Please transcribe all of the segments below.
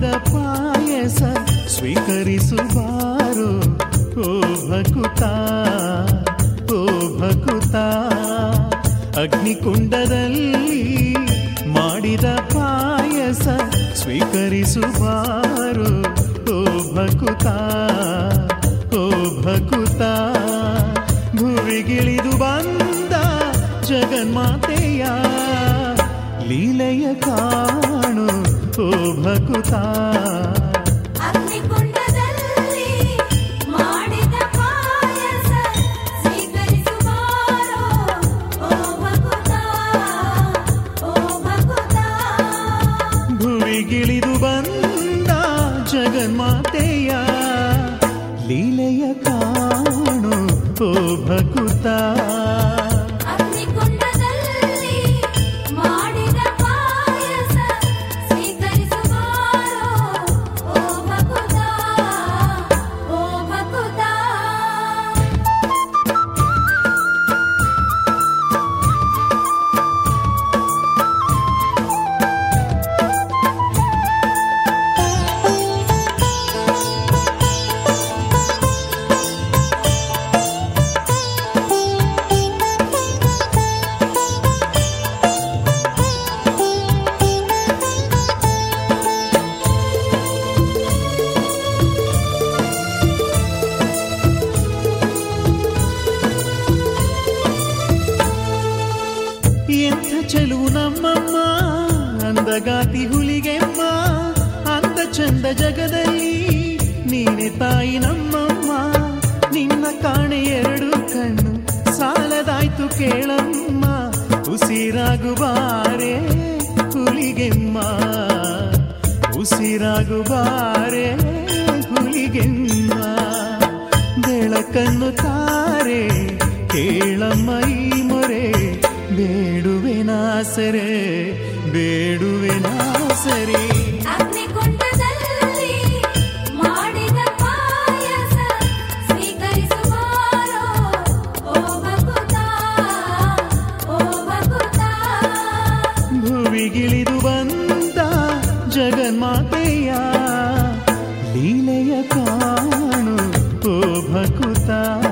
ಮಾಡಿದ ಪಾಯಸ ಸ್ವೀಕರಿಸುವಾರು ಓ ಭಕುತ ಓ ಭಕುತ ಅಗ್ನಿಕುಂಡದಲ್ಲಿ ಮಾಡಿದ ಪಾಯಸ ಸ್ವೀಕರಿಸುವಾರು ಓ ಭಕುತ ಓ ಭಕುತ ಭುವಿಗಿಳಿದು ಬಂದ ಜಗನ್ಮಾತೆಯ ಲೀಲೆಯ ಕಾಣು ಓ ಭಕುತ ಅಗ್ನಿಕುಂಡದಲ್ಲಿ ಮಾಡಿದ ಪಾಯಸ ಸ್ವೀಕರಿಸುವಾರೋ ಓ ಭಕುತ ಓ ಭಕುತ ಭುವಿಗಿಳಿದು ಬಂದ ಜಗನ್ಮಾತೆಯ ಲೀಲೆಯ ಕಾಣು ಓ ಭಕುತ ಅಗ್ನಿಕುಂಡದಲ್ಲಿ ಮಾಡಿದ ಪಾಯಸ ಸ್ವೀಕರಿಸುವಾರೋ ಓ ಭಕುತ ಓ ಭಕುತ ಎಂಥ ಚೆಲುವು ನಮ್ಮಮ್ಮ ಅಂದಗಾತಿ ಹುಲಿಗೆಮ್ಮ ಅಂದ ಚಂದ ಜಗದಲ್ಲಿ ನೀನೆ ತಾಯಿ ನಮ್ಮಮ್ಮ ನಿನ್ನ ಕಾಣೆ ಎರಡು ಕಣ್ಣು ಸಾಲದಾಯ್ತು ಕೇಳಮ್ಮ ಉಸಿರಾಗುಬಾರೆ ಹುಲಿಗೆಮ್ಮ ಉಸಿರಾಗುಬಾರೆ ಹುಲಿಗೆಮ್ಮ ಬೆಳಕನ್ನು ತಾರೆ ಕೇಳಮ್ಮ ಈ ಮೊರೆ ಬೇಡುವೆನಾಸರೆ ಬೇಡುವೆನಾಸರೆ ಅಗ್ನಿಕುಂಡದಲ್ಲಿ ಮಾಡಿದ ಪಾಯಸ ಸ್ವೀಕರಿಸುವಾರೋ ಓ ಭಕುತ ಓ ಭಕುತ ಭುವಿಗಿಳಿದು ಬಂದ ಜಗನ್ಮಾತೆಯ ಲೀಲೆಯ ಕಾಣು ಓ ಭಕುತ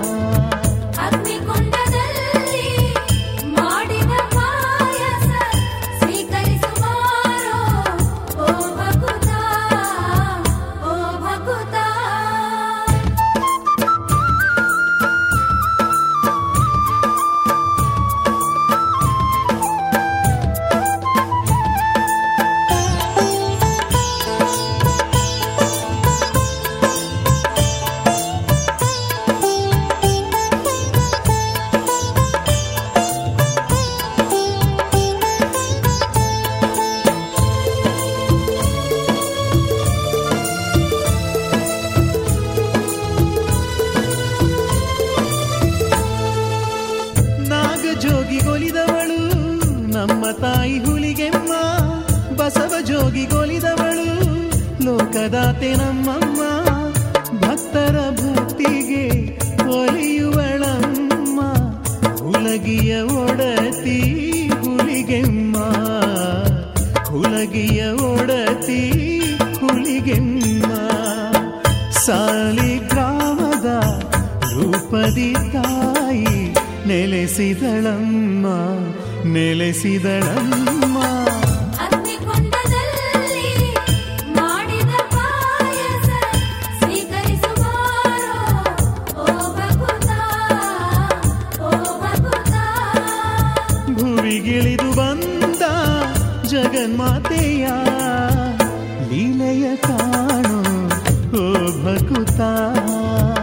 ಅಗ್ನಿಕುಂಡದಲ್ಲಿ ಮಾಡಿದ ಪಾಯಸ ಸ್ವೀಕರಿಸುವಾರೋ ಓ ಭಕುತ ಓ ಭಕುತ ನಾಗಜೋಗಿಗೊಲಿದವಳು ನಮ್ಮ ತಾಯಿ ಹುಲಿಗೆಮ್ಮ ಬಸವ ಜೋಗಿಗೊಲಿದವಳು ಲೋಕದಾತೆ ನಮ್ಮಮ್ಮ ಭಕ್ತರ ಭಕ್ತಿಗೆ ಒಲಿಯುವಳಮ್ಮ ಹುಲಗಿಯ ಒಡತಿ ಹುಲಿಗೆಮ್ಮ ಹುಲಗಿಯ ಒಡತಿ ಹುಲಿಗೆಮ್ಮ ಸಾಲಿಗ್ರಾಮದ ರೂಪದಿ ತಾಯಿ ನೆಲೆಸಿದಳಮ್ಮ ನೆಲೆಸಿದಳಮ್ಮ ಅಗ್ನಿಕುಂಡದಲ್ಲಿ ಮಾಡಿದ ಪಾಯಸ ಸ್ವೀಕರಿಸುವಾರೋ ಓ ಭಕುತ ಓ ಭಕುತ ಭುವಿಗಿಳಿದು ಬಂದ ಜಗನ್ಮಾತೆಯ ಲೀಲೆಯ ಕಾಣು ಓ ಭಕುತ